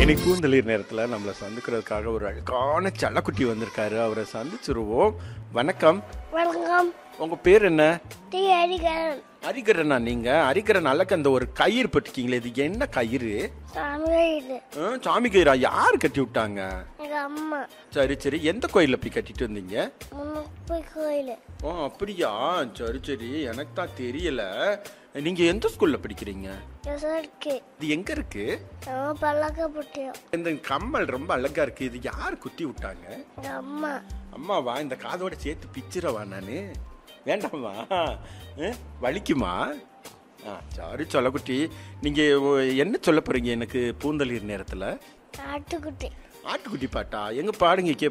இன்னைக்கு பூந்தளிர் நேரத்தில் நம்மளை சந்திக்கிறதுக்காக ஒரு அழகான செல்லக்குட்டி வந்திருக்காரு அவரை சந்திச்சிருவோம் வணக்கம் வணக்கம் உங்க பேர் என்ன டி ஹரிகரன் அரிகரனா நீங்க அரிகரன் அழகு அந்த ஒரு கயிறு பட்டிருக்கீங்களே இது என்ன கயிறு தமிழ் ஆ, சாமி கயிறா யார் கட்டி விட்டாங்க எங்க அம்மா சரி சரி எந்த கோயில்ல போய் கட்டிட்டு வந்தீங்க முன்னூறு கோயில் ஓ அப்படியா சரி சரி எனக்கு தான் தெரியல நீங்க எந்த ஸ்கூல்ல படிக்கிறீங்க இருக்கு இது எங்க இருக்கு நம்ம பழக்கப்பட்டியோம் இந்த கம்மல் ரொம்ப அழகா இருக்கு இது யார் குத்தி விட்டாங்க எங்க அம்மா அம்மாவா இந்த காதோட சேர்த்து பிச்சிரவா நானு வேண்டாமா அஹ், வலிக்குமா ஆ சாரி சொல்லக்குட்டி நீங்க ஒ- என்ன சொல்ல போறீங்க எனக்கு பூந்தளிர் நேரத்துல ஆட்டுக்குட்டி ஆட்டுக்குட்டி பாட்டா எங்க பாடுங்க கே